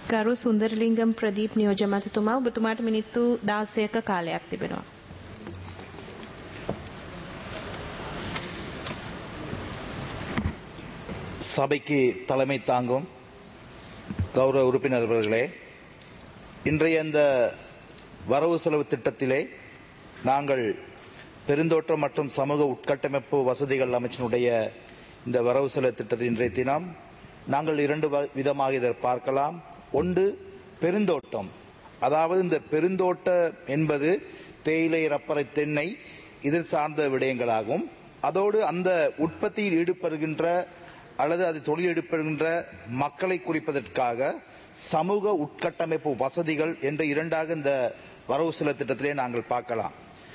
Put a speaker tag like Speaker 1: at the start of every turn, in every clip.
Speaker 1: ගරු සුන්දරලිංගම් ප්‍රදීප් නියෝජ්‍ය මැතිතුමා ඔබතුමාට මිනිත්තු 16ක කාලයක් තිබෙනවා.
Speaker 2: சபைக்கு தலைமை தாங்கும் கௌரவ உறுப்பினர் அவர்களே இன்றைய இந்த வரவு செலவு திட்டத்திலே நாங்கள் பெருந்தோட்டம் மற்றும் சமூக உட்கட்டமைப்பு வசதிகள் அமைச்சினுடைய இந்த வரவு செலவு திட்டத்தின் இன்றைய தினம் நாங்கள் இரண்டு வ- விதமாக இதை பார்க்கலாம் ஒன்று பெருந்தோட்டம் அதாவது இந்த பெருந்தோட்டம் என்பது தேயிலை ரப்பரை தென்னை இதில் சார்ந்த விடயங்களாகும் அதோடு அந்த உற்பத்தியில் ஈடுபடுகின்ற அல்லது அது தொழில் ஈடுபடுகின்ற மக்களை குறிப்பதற்காக சமூக உட்கட்டமைப்பு வசதிகள் என்ற இரண்டாக இந்த வரவு செலவு திட்டத்திலே நாங்கள் பார்க்கலாம்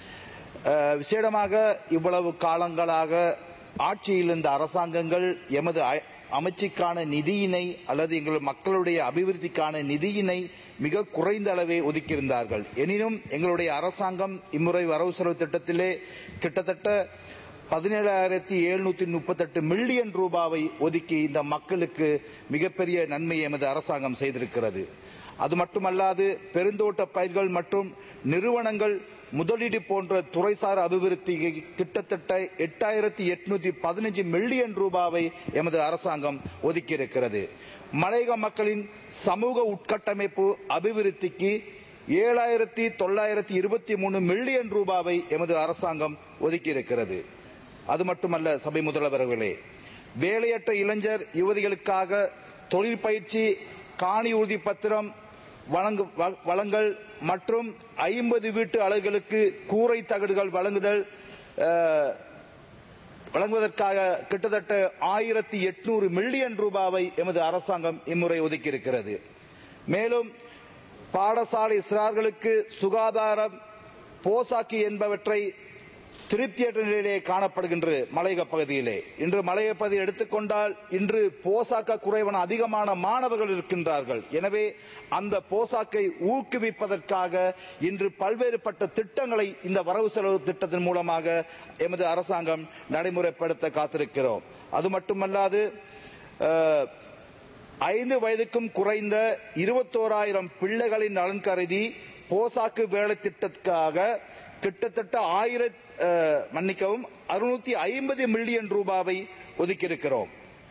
Speaker 2: அஹ், விசேடமாக இவ்வளவு காலங்களாக ஆட்சியில் இருந்த அரசாங்கங்கள் எமது அ- அமைச்சுக்கான நிதியினை அல்லது எங்கள் மக்களுடைய அபிவிருத்திக்கான நிதியினை மிக குறைந்த அளவே ஒதுக்கியிருந்தார்கள் எனினும் எங்களுடைய அரசாங்கம் இம்முறை வரவு செலவு திட்டத்திலே கிட்டத்தட்ட பதினேழாயிரத்தி எழுநூத்தி முப்பத்தெட்டு மில்லியன் ரூபாவை ஒதுக்கி இந்த மக்களுக்கு மிகப்பெரிய நன்மையை எமது அரசாங்கம் செய்திருக்கிறது அது மட்டுமல்லாது பெருந்தோட்ட பயிர்கள் மற்றும் நிறுவனங்கள் முதலீடு போன்ற துறைசார் அபிவிருத்திக்கு கிட்டத்தட்ட எட்டாயிரத்தி எட்நூத்தி பதினஞ்சு மில்லியன் ரூபாவை எமது அரசாங்கம் ஒதுக்கியிருக்கிறது மலையக மக்களின் சமூக உட்கட்டமைப்பு அபிவிருத்திக்கு ஏழாயிரத்தி தொள்ளாயிரத்தி இருபத்தி மூணு மில்லியன் ரூபாவை எமது அரசாங்கம் ஒதுக்கியிருக்கிறது அது மட்டுமல்ல சபை முதல்வர்களே வேலையற்ற இளைஞர் யுவதிகளுக்காக தொழில் பயிற்சி காணி உறுதி பத்திரம் வழங்கு வ- வழங்கல் மற்றும் ஐம்பது வீட்டு அலகுகளுக்கு கூரை தகடுகள் வழங்குதல் அஹ், வழங்குவதற்காக கிட்டத்தட்ட ஆயிரத்தி எட்நூறு மில்லியன் ரூபாவை எமது அரசாங்கம் இம்முறை ஒதுக்கியிருக்கிறது மேலும் பாடசாலை சிறார்களுக்கு சுகாதாரம் போசாக்கி என்பவற்றை திருப்தியற்ற நிலையிலே காணப்படுகின்றது மலையக பகுதியிலே இன்று மலையக பகுதியை எடுத்துக்கொண்டால் இன்று போசாக்க குறைவான அதிகமான மாணவர்கள் இருக்கின்றார்கள் எனவே அந்த போசாக்கை ஊக்குவிப்பதற்காக இன்று பல்வேறுபட்ட திட்டங்களை இந்த வரவு செலவு திட்டத்தின் மூலமாக எமது அரசாங்கம் நடைமுறைப்படுத்த காத்திருக்கிறோம் அது மட்டுமல்லாது அஹ், ஐந்து வயதுக்கும் குறைந்த இருபத்தோராயிரம் பிள்ளைகளின் நலன் கருதி போசாக்கு வேலை திட்டத்துக்காக கிட்டத்தட்ட ஆயிரம் மன்னிக்கவும் அறுநூத்தி ஐம்பது மில்லியன் ரூபாவை ஒதுக்கியிருக்கிறோம்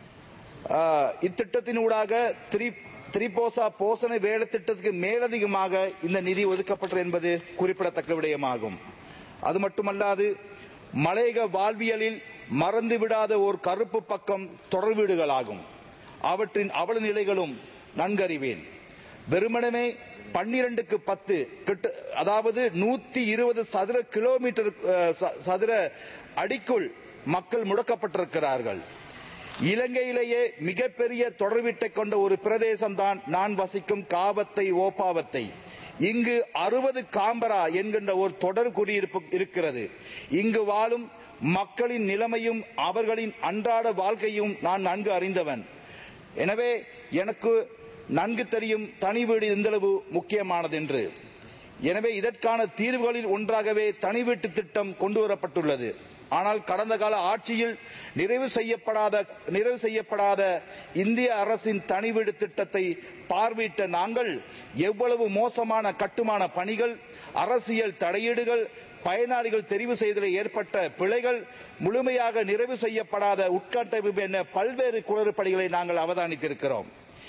Speaker 2: ஆஹ், இத்திட்டத்தினூடாக திரி திரிபோசா போசன வேலை திட்டத்துக்கு மேலதிகமாக இந்த நிதி ஒதுக்கப்பட்டது என்பது குறிப்பிடத்தக்க விடயமாகும் அது மட்டுமல்லாது மலையக வாழ்வியலில் மறந்து விடாத ஒரு கருப்பு பக்கம் தொடர் வீடுகளாகும் அவற்றின் அவல நிலைகளும் நன்கறிவேன் வெறுமனமே பன்னிரண்டுக்கு பத்து கிட்ட அதாவது நூத்தி இருபது சதுர கிலோமீட்டர் அஹ், ச- சதுர அடிக்குள் மக்கள் முடக்கப்பட்டிருக்கிறார்கள் இலங்கையிலேயே மிகப்பெரிய தொடர்வீட்டை கொண்ட ஒரு பிரதேசம் தான் நான் வசிக்கும் காபத்தை ஓப்பாவத்தை இங்கு அறுபது காம்பரா என்கின்ற ஒரு தொடர் குடியிருப்பு இருக்கிறது இங்கு வாழும் மக்களின் நிலைமையும் அவர்களின் அன்றாட வாழ்க்கையும் நான் நன்கு அறிந்தவன் எனவே எனக்கு நன்கு தெரியும் தனி வீடு எந்தளவு முக்கியமானது என்று எனவே இதற்கான தீர்வுகளில் ஒன்றாகவே தனி வீட்டு திட்டம் கொண்டு வரப்பட்டுள்ளது ஆனால் கடந்த கால ஆட்சியில் நிறைவு செய்யப்படாத நிறைவு செய்யப்படாத இந்திய அரசின் தனி வீடு திட்டத்தை பார்வையிட்ட நாங்கள் எவ்வளவு மோசமான கட்டுமான பணிகள் அரசியல் தடையீடுகள் பயனாளிகள் தெரிவு செய்ததில் ஏற்பட்ட பிழைகள் முழுமையாக நிறைவு செய்யப்படாத உட்கட்டமைப்பு என பல்வேறு குளறுபடிகளை நாங்கள் அவதானித்திருக்கிறோம்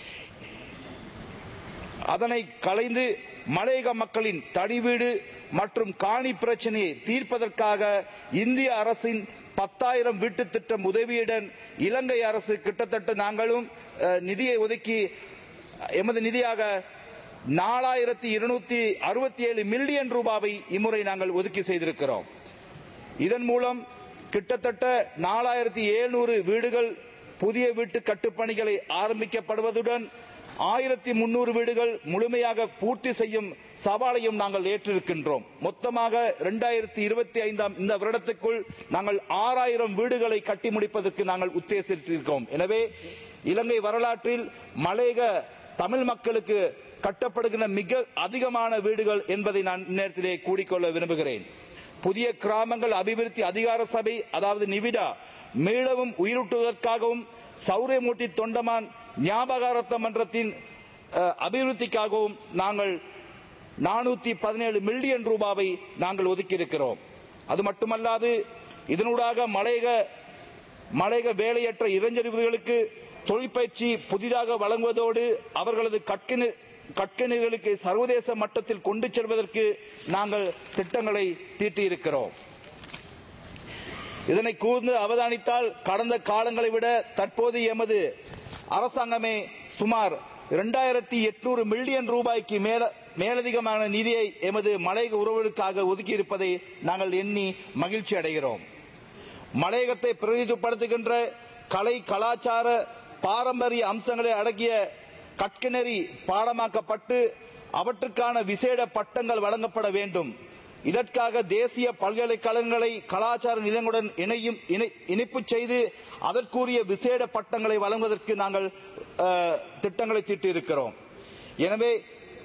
Speaker 2: அதனை களைந்து மலையக மக்களின் தடிவீடு மற்றும் காணி பிரச்சனையை தீர்ப்பதற்காக இந்திய அரசின் பத்தாயிரம் வீட்டு திட்டம் உதவியுடன் இலங்கை அரசு கிட்டத்தட்ட நாங்களும் அஹ், நிதியை ஒதுக்கி எமது நிதியாக நாலாயிரத்தி இருநூத்தி அறுபத்தி ஏழு மில்லியன் ரூபாவை இம்முறை நாங்கள் ஒதுக்கி செய்திருக்கிறோம் இதன் மூலம் கிட்டத்தட்ட நாலாயிரத்தி எழுநூறு வீடுகள் புதிய வீட்டு கட்டுப்பணிகளை ஆரம்பிக்கப்படுவதுடன் ஆயிரத்தி முன்னூறு வீடுகள் முழுமையாக பூர்த்தி செய்யும் சவாலையும் நாங்கள் ஏற்றிருக்கின்றோம் மொத்தமாக இரண்டாயிரத்தி இருபத்தி ஐந்தாம் இந்த வருடத்துக்குள் நாங்கள் ஆறாயிரம் வீடுகளை கட்டி முடிப்பதற்கு நாங்கள் உத்தேசித்திருக்கிறோம் எனவே இலங்கை வரலாற்றில் மலையக தமிழ் மக்களுக்கு கட்டப்படுகின்ற மிக அதிகமான வீடுகள் என்பதை நான் இந்நேரத்திலே கூடிக்கொள்ள விரும்புகிறேன் புதிய கிராமங்கள் அபிவிருத்தி அதிகார சபை அதாவது நிவிடா மீளவும் உயிரூட்டுவதற்காகவும் சௌரியமூர்த்தி தொண்டமான் ஞாபகாரத்த மன்றத்தின் அஹ், அபிவிருத்திக்காகவும் நாங்கள் நானூத்தி பதினேழு மில்லியன் ரூபாவை நாங்கள் ஒதுக்கியிருக்கிறோம் அது மட்டுமல்லாது இதனூடாக மலையக மலையக வேலையற்ற இளைஞர்களுக்கு தொழிற்பயிற்சி புதிதாக வழங்குவதோடு அவர்களது கற்கிணி கற்கிணிகளுக்கு சர்வதேச மட்டத்தில் கொண்டு செல்வதற்கு நாங்கள் திட்டங்களை தீட்டியிருக்கிறோம் இதனை கூர்ந்து அவதானித்தால் கடந்த காலங்களை விட தற்போது எமது அரசாங்கமே சுமார் இரண்டாயிரத்தி எட்நூறு மில்லியன் ரூபாய்க்கு மேல மேலதிகமான நிதியை எமது மலையக உறவுகளுக்காக ஒதுக்கியிருப்பதை நாங்கள் எண்ணி மகிழ்ச்சி அடைகிறோம் மலையகத்தை பிரதிநிதிப்படுத்துகின்ற கலை கலாச்சார பாரம்பரிய அம்சங்களை அடங்கிய கற்கிணறி பாடமாக்கப்பட்டு அவற்றுக்கான விசேட பட்டங்கள் வழங்கப்பட வேண்டும் இதற்காக தேசிய பல்கலைக்கழகங்களை கலாச்சார நிலங்களுடன் இணையும் இணை- இணைப்பு செய்து அதற்குரிய விசேட பட்டங்களை வழங்குவதற்கு நாங்கள் அஹ், திட்டங்களை தீட்டியிருக்கிறோம் எனவே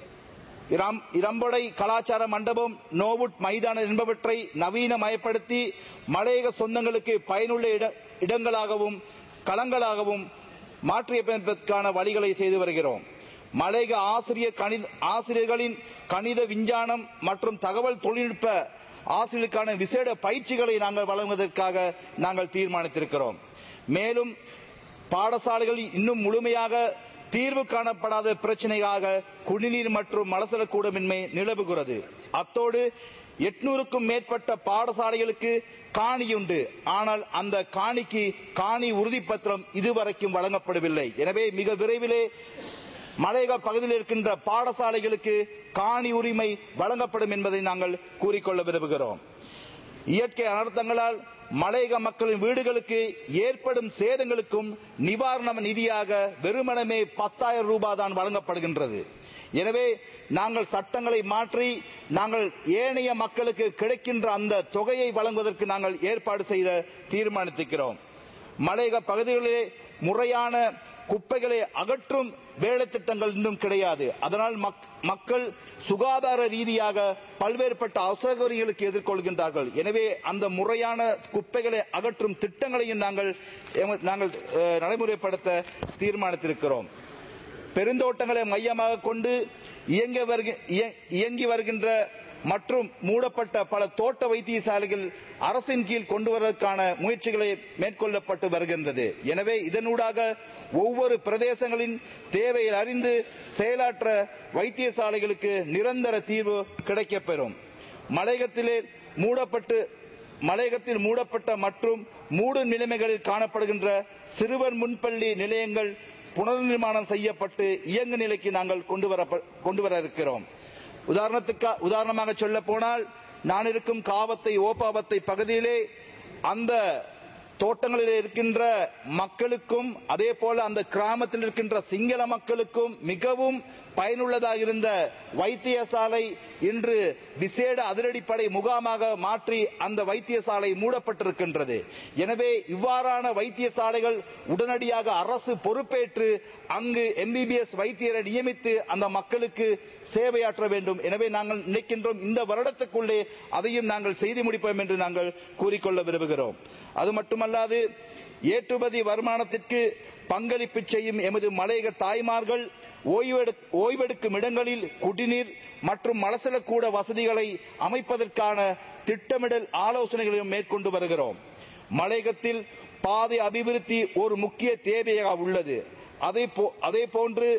Speaker 2: இரம்- இரம்படை கலாச்சார மண்டபம் நோவுட் மைதானம் என்பவற்றை நவீனமயப்படுத்தி மலையக சொந்தங்களுக்கு பயனுள்ள இட- இடங்களாகவும் களங்களாகவும் மாற்றியமைப்பதற்கான வழிகளை செய்து வருகிறோம் மலையக ஆசிரியர் கணித ஆசிரியர்களின் கணித விஞ்ஞானம் மற்றும் தகவல் தொழில்நுட்ப ஆசிரியர்களுக்கான விசேட பயிற்சிகளை நாங்கள் வழங்குவதற்காக நாங்கள் தீர்மானித்திருக்கிறோம் மேலும் பாடசாலைகளில் இன்னும் முழுமையாக தீர்வு காணப்படாத பிரச்சனையாக குடிநீர் மற்றும் மலசலக்கூடமின்மை நிலவுகிறது அத்தோடு எட்நூறுக்கும் மேற்பட்ட பாடசாலைகளுக்கு காணியுண்டு ஆனால் அந்த காணிக்கு காணி உறுதிப்பத்திரம் இதுவரைக்கும் வழங்கப்படவில்லை எனவே மிக விரைவிலே மலையக பகுதியில் இருக்கின்ற பாடசாலைகளுக்கு காணி உரிமை வழங்கப்படும் என்பதை நாங்கள் கூறிக்கொள்ள விரும்புகிறோம் இயற்கை அனர்த்தங்களால் மலையக மக்களின் வீடுகளுக்கு ஏற்படும் சேதங்களுக்கும் நிவாரண நிதியாக வெறுமனமே பத்தாயிரம் ரூபாய் தான் வழங்கப்படுகின்றது எனவே நாங்கள் சட்டங்களை மாற்றி நாங்கள் ஏனைய மக்களுக்கு கிடைக்கின்ற அந்த தொகையை வழங்குவதற்கு நாங்கள் ஏற்பாடு செய்த தீர்மானித்திருக்கிறோம் மலையக பகுதிகளிலே முறையான குப்பைகளை அகற்றும் வேலை திட்டங்கள் இன்னும் கிடையாது அதனால் மக்- மக்கள் சுகாதார ரீதியாக பல்வேறுபட்ட அசௌகரியங்களுக்கு எதிர்கொள்கின்றார்கள் எனவே அந்த முறையான குப்பைகளை அகற்றும் திட்டங்களையும் நாங்கள் எம- நாங்கள் அஹ், நடைமுறைப்படுத்த தீர்மானித்திருக்கிறோம் பெருந்தோட்டங்களை மையமாக கொண்டு இயங்க வருகி- இய- இயங்கி வருகின்ற மற்றும் மூடப்பட்ட பல தோட்ட வைத்தியசாலைகள் அரசின் கீழ் கொண்டு வருவதற்கான முயற்சிகளை மேற்கொள்ளப்பட்டு வருகின்றது எனவே இதனூடாக ஒவ்வொரு பிரதேசங்களின் தேவையை அறிந்து செயலாற்ற வைத்தியசாலைகளுக்கு நிரந்தர தீர்வு கிடைக்கப்பெறும் மலையகத்திலே மூடப்பட்டு மலையகத்தில் மூடப்பட்ட மற்றும் மூடும் நிலைமைகளில் காணப்படுகின்ற சிறுவர் முன்பள்ளி நிலையங்கள் புனர்நிர்மாணம் செய்யப்பட்டு இயங்கு நிலைக்கு நாங்கள் கொண்டு வர கொண்டு வர இருக்கிறோம் உதாரணத்துக்கு உதாரணமாக சொல்ல போனால் நான் இருக்கும் காவத்தை ஓப்பாவத்தை பகுதியிலே அந்த தோட்டங்களில் இருக்கின்ற மக்களுக்கும் அதே போல அந்த கிராமத்தில் இருக்கின்ற சிங்கள மக்களுக்கும் மிகவும் பயனுள்ளதாக இருந்த வைத்தியசாலை இன்று விசேட அதிரடிப்படை முகாமாக மாற்றி அந்த வைத்தியசாலை மூடப்பட்டிருக்கின்றது எனவே இவ்வாறான வைத்தியசாலைகள் உடனடியாக அரசு பொறுப்பேற்று அங்கு எம்பிபிஎஸ் வைத்தியரை நியமித்து அந்த மக்களுக்கு சேவையாற்ற வேண்டும் எனவே நாங்கள் நினைக்கின்றோம் இந்த வருடத்துக்குள்ளே அதையும் நாங்கள் செய்து முடிப்போம் என்று நாங்கள் கூறிக்கொள்ள விரும்புகிறோம் அது மட்டுமல்லாது ஏற்றுமதி வருமானத்திற்கு பங்களிப்பு செய்யும் எமது மலையக தாய்மார்கள் ஓய்வெடு ஓய்வெடுக்கும் இடங்களில் குடிநீர் மற்றும் மலசலக்கூட வசதிகளை அமைப்பதற்கான திட்டமிடல் ஆலோசனைகளையும் மேற்கொண்டு வருகிறோம் மலையகத்தில் பாதை அபிவிருத்தி ஒரு முக்கிய தேவையாக உள்ளது அதே போ அதே போன்று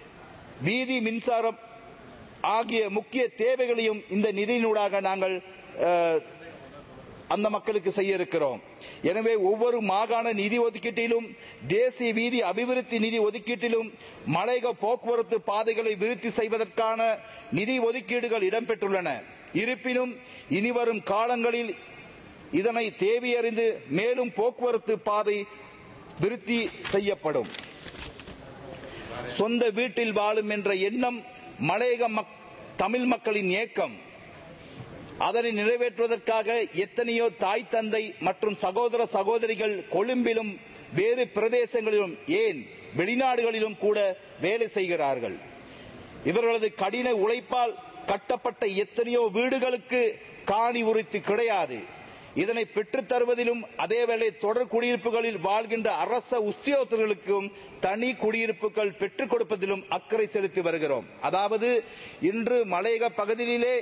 Speaker 2: வீதி மின்சாரம் ஆகிய முக்கிய தேவைகளையும் இந்த நிதியினூடாக நாங்கள் அஹ், அந்த மக்களுக்கு செய்ய இருக்கிறோம் எனவே ஒவ்வொரு மாகாண நிதி ஒதுக்கீட்டிலும் தேசிய வீதி அபிவிருத்தி நிதி ஒதுக்கீட்டிலும் மலையக போக்குவரத்து பாதைகளை விருத்தி செய்வதற்கான நிதி ஒதுக்கீடுகள் இடம்பெற்றுள்ளன இருப்பினும் இனிவரும் காலங்களில் இதனை தேவையறிந்து மேலும் போக்குவரத்து பாதை விருத்தி செய்யப்படும் சொந்த வீட்டில் வாழும் என்ற எண்ணம் மலையக மக்- தமிழ் மக்களின் ஏக்கம் அதனை நிறைவேற்றுவதற்காக எத்தனையோ தாய் தந்தை மற்றும் சகோதர சகோதரிகள் கொழும்பிலும் வேறு பிரதேசங்களிலும் ஏன் வெளிநாடுகளிலும் கூட வேலை செய்கிறார்கள் இவர்களது கடின உழைப்பால் கட்டப்பட்ட எத்தனையோ வீடுகளுக்கு காணி உரித்து கிடையாது இதனை பெற்றுத் தருவதிலும் அதேவேளை தொடர் குடியிருப்புகளில் வாழ்கின்ற அரச உத்தியோகத்தர்களுக்கும் தனி குடியிருப்புகள் பெற்றுக் கொடுப்பதிலும் அக்கறை செலுத்தி வருகிறோம் அதாவது இன்று மலையக பகுதியிலே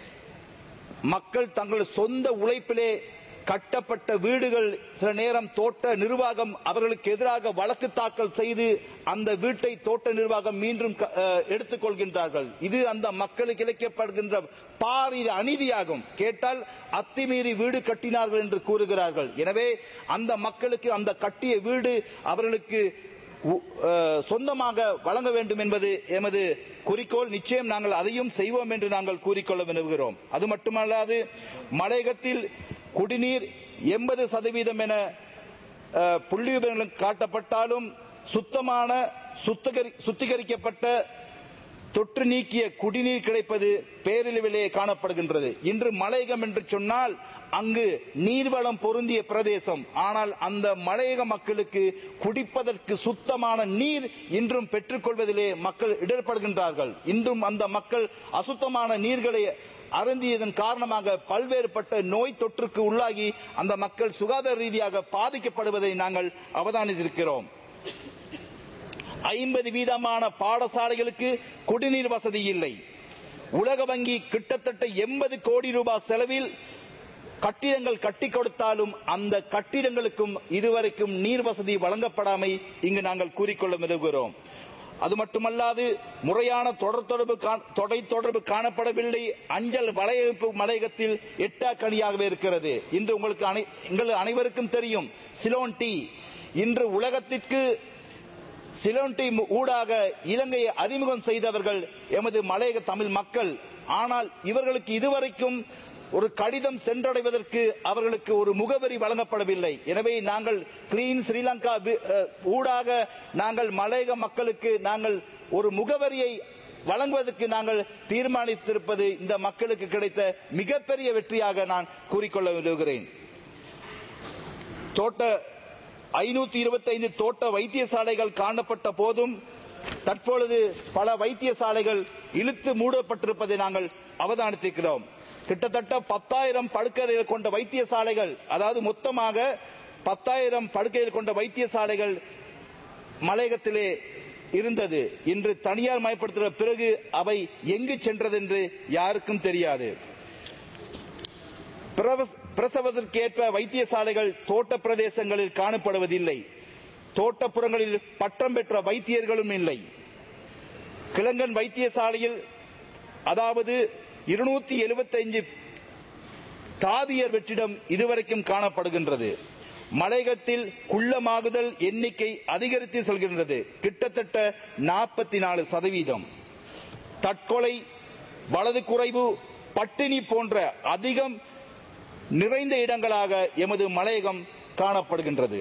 Speaker 2: மக்கள் தங்கள் சொந்த உழைப்பிலே கட்டப்பட்ட வீடுகள் சில நேரம் தோட்ட நிர்வாகம் அவர்களுக்கு எதிராக வழக்கு தாக்கல் செய்து அந்த வீட்டை தோட்ட நிர்வாகம் மீண்டும் க- அஹ், எடுத்துக்கொள்கின்றார்கள் இது அந்த மக்களுக்கு இழைக்கப்படுகின்ற பாரித அநீதியாகும் கேட்டால் அத்துமீறி வீடு கட்டினார்கள் என்று கூறுகிறார்கள் எனவே அந்த மக்களுக்கு அந்த கட்டிய வீடு அவர்களுக்கு உ- அஹ், சொந்தமாக வழங்க வேண்டும் என்பது எமது குறிக்கோள் நிச்சயம் நாங்கள் அதையும் செய்வோம் என்று நாங்கள் கூறிக்கொள்ள விரும்புகிறோம் அது மட்டுமல்லாது மலையகத்தில் குடிநீர் எண்பது சதவீதம் என அஹ், புள்ளி விவரங்கள் காட்டப்பட்டாலும் சுத்தமான சுத்தகரி சுத்திகரிக்கப்பட்ட தொற்று நீக்கிய குடிநீர் கிடைப்பது பேரளவிலே காணப்படுகின்றது இன்று மலையகம் என்று சொன்னால் அங்கு நீர்வளம் பொருந்திய பிரதேசம் ஆனால் அந்த மலையக மக்களுக்கு குடிப்பதற்கு சுத்தமான நீர் இன்றும் பெற்றுக்கொள்வதிலே மக்கள் இடர்படுகின்றார்கள் இன்றும் அந்த மக்கள் அசுத்தமான நீர்களை அருந்தியதன் காரணமாக பல்வேறுபட்ட நோய் தொற்றுக்கு உள்ளாகி அந்த மக்கள் சுகாதார ரீதியாக பாதிக்கப்படுவதை நாங்கள் அவதானித்திருக்கிறோம் ஐம்பது வீதமான பாடசாலைகளுக்கு குடிநீர் வசதி இல்லை உலக வங்கி கிட்டத்தட்ட எண்பது கோடி ரூபாய் செலவில் கட்டிடங்கள் கட்டி கொடுத்தாலும் அந்த கட்டிடங்களுக்கும் இதுவரைக்கும் நீர் வசதி வழங்கப்படாமை இங்கு நாங்கள் கூறிக்கொள்ள விரும்புகிறோம் அது மட்டுமல்லாது முறையான தொடர் தொடர்பு கா- தொடை தொடர்பு காணப்படவில்லை அஞ்சல் வலையமைப்பு மலையகத்தில் எட்டா கனியாகவே இருக்கிறது இன்று உங்களுக்கு அனை- எங்கள் அனைவருக்கும் தெரியும் சிலோன் டி இன்று உலகத்திற்கு சிலோன்டி ஊடாக இலங்கையை அறிமுகம் செய்தவர்கள் எமது மலையக தமிழ் மக்கள் ஆனால் இவர்களுக்கு இதுவரைக்கும் ஒரு கடிதம் சென்றடைவதற்கு அவர்களுக்கு ஒரு முகவரி வழங்கப்படவில்லை எனவே நாங்கள் கிரீன் ஸ்ரீலங்கா வி- அஹ், ஊடாக நாங்கள் மலையக மக்களுக்கு நாங்கள் ஒரு முகவரியை வழங்குவதற்கு நாங்கள் தீர்மானித்திருப்பது இந்த மக்களுக்கு கிடைத்த மிகப்பெரிய வெற்றியாக நான் கூறிக்கொள்ள விரும்புகிறேன் தோட்ட ஐநூத்தி இருபத்தைந்து தோட்ட வைத்தியசாலைகள் காணப்பட்ட போதும் தற்பொழுது பல வைத்தியசாலைகள் இழுத்து மூடப்பட்டிருப்பதை நாங்கள் அவதானித்திருக்கிறோம் கிட்டத்தட்ட பத்தாயிரம் படுக்கைகள் கொண்ட வைத்தியசாலைகள் அதாவது மொத்தமாக பத்தாயிரம் படுக்கைகள் கொண்ட வைத்தியசாலைகள் மலையகத்திலே இருந்தது இன்று தனியார் மயப்படுத்தின பிறகு அவை எங்கு சென்றது என்று யாருக்கும் தெரியாது பிரவஸ்- பிரசவத்திற்கேற்ப வைத்தியசாலைகள் தோட்ட பிரதேசங்களில் காணப்படுவதில்லை தோட்டப்புறங்களில் பட்டம் பெற்ற வைத்தியர்களும் இல்லை கிழங்கன் வைத்தியசாலையில் அதாவது இருநூத்தி எழுபத்தைந்து தாதியர் வெற்றிடம் இதுவரைக்கும் காணப்படுகின்றது மலையகத்தில் குள்ளமாகுதல் எண்ணிக்கை அதிகரித்து செல்கின்றது கிட்டத்தட்ட நாற்பத்தி நாலு சதவீதம் தற்கொலை வலது குறைவு பட்டினி போன்ற அதிகம் நிறைந்த இடங்களாக எமது மலையகம் காணப்படுகின்றது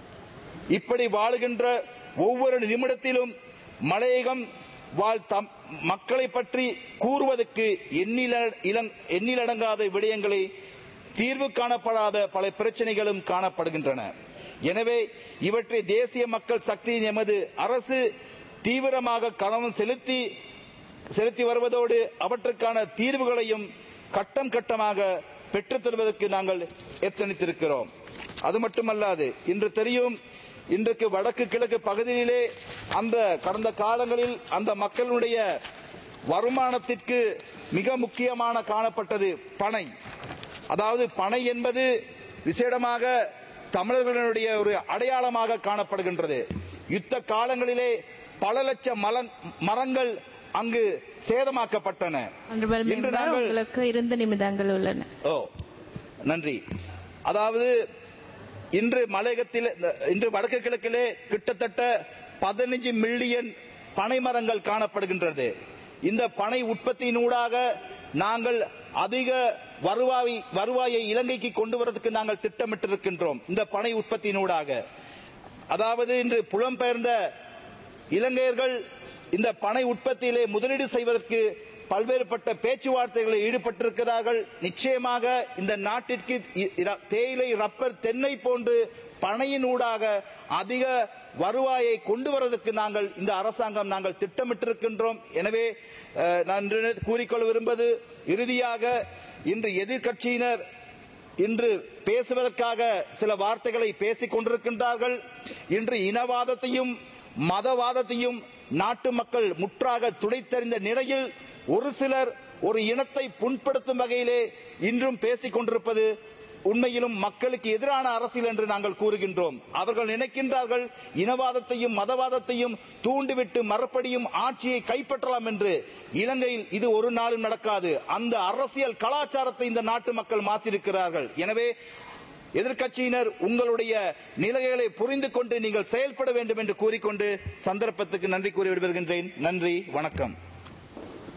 Speaker 2: இப்படி வாழுகின்ற ஒவ்வொரு நிமிடத்திலும் மலையகம் வாழ் தம் மக்களை பற்றி கூறுவதற்கு எண்ணில இளங்- எண்ணிலடங்காத விடயங்களை தீர்வு காணப்படாத பல பிரச்சனைகளும் காணப்படுகின்றன எனவே இவற்றை தேசிய மக்கள் சக்தியின் எமது அரசு தீவிரமாக கவனம் செலுத்தி செலுத்தி வருவதோடு அவற்றுக்கான தீர்வுகளையும் கட்டம் கட்டமாக பெற்றுத் தருவதற்கு நாங்கள் எத்தனித்திருக்கிறோம் அது மட்டுமல்லாது இன்று தெரியும் இன்றைக்கு வடக்கு கிழக்கு பகுதியிலே அந்த கடந்த காலங்களில் அந்த மக்களுடைய வருமானத்திற்கு மிக முக்கியமான காணப்பட்டது பனை அதாவது பனை என்பது விசேடமாக தமிழர்களுடைய ஒரு அடையாளமாக காணப்படுகின்றது யுத்த காலங்களிலே பல லட்சம் மலங்- மரங்கள் அங்கு சேதமாக்கப்பட்டன
Speaker 1: Honorable
Speaker 2: இன்று
Speaker 1: member,
Speaker 2: நாங்கள்
Speaker 1: உங்களுக்கு இரண்டு நிமிடங்கள் உள்ளன
Speaker 2: ஓ நன்றி அதாவது இன்று மலையகத்தில் இந்த- இன்று வடக்கு கிழக்கிலே கிட்டத்தட்ட பதினஞ்சு மில்லியன் பனை மரங்கள் காணப்படுகின்றது இந்த பனை உற்பத்தியினூடாக நாங்கள் அதிக வருவாய் வருவாயை இலங்கைக்கு கொண்டு வரதுக்கு நாங்கள் திட்டமிட்டிருக்கின்றோம் இந்த பனை உற்பத்தியினூடாக அதாவது இன்று புலம்பெயர்ந்த இலங்கையர்கள் இந்த பனை உற்பத்தியிலே முதலீடு செய்வதற்கு பல்வேறுபட்ட பேச்சுவார்த்தைகளில் ஈடுபட்டிருக்கிறார்கள் நிச்சயமாக இந்த நாட்டிற்கு இ- இர- தேயிலை ரப்பர் தென்னை போன்று பனையினூடாக அதிக வருவாயை கொண்டு வருவதற்கு நாங்கள் இந்த அரசாங்கம் நாங்கள் திட்டமிட்டிருக்கின்றோம் எனவே அஹ், நான் இன்று கூறிக்கொள்ள விரும்புவது இறுதியாக இன்று எதிர்க்கட்சியினர் இன்று பேசுவதற்காக சில வார்த்தைகளை பேசிக் கொண்டிருக்கின்றார்கள் இன்று இனவாதத்தையும் மதவாதத்தையும் நாட்டு மக்கள் முற்றாக துடைத்தறிந்த நிலையில் ஒரு சிலர் ஒரு இனத்தை புண்படுத்தும் வகையிலே இன்றும் பேசிக் கொண்டிருப்பது உண்மையிலும் மக்களுக்கு எதிரான அரசியல் என்று நாங்கள் கூறுகின்றோம் அவர்கள் நினைக்கின்றார்கள் இனவாதத்தையும் மதவாதத்தையும் தூண்டிவிட்டு மறுபடியும் ஆட்சியை கைப்பற்றலாம் என்று இலங்கையில் இது ஒரு நாளும் நடக்காது அந்த அரசியல் கலாச்சாரத்தை இந்த நாட்டு மக்கள் மாற்றிருக்கிறார்கள் எனவே எதிர்க்கட்சியினர் உங்களுடைய நிலைகளை புரிந்து கொண்டு நீங்கள் செயல்பட வேண்டும் என்று கூறிக்கொண்டு சந்தர்ப்பத்துக்கு நன்றி கூறி விடுகின்றேன் நன்றி வணக்கம்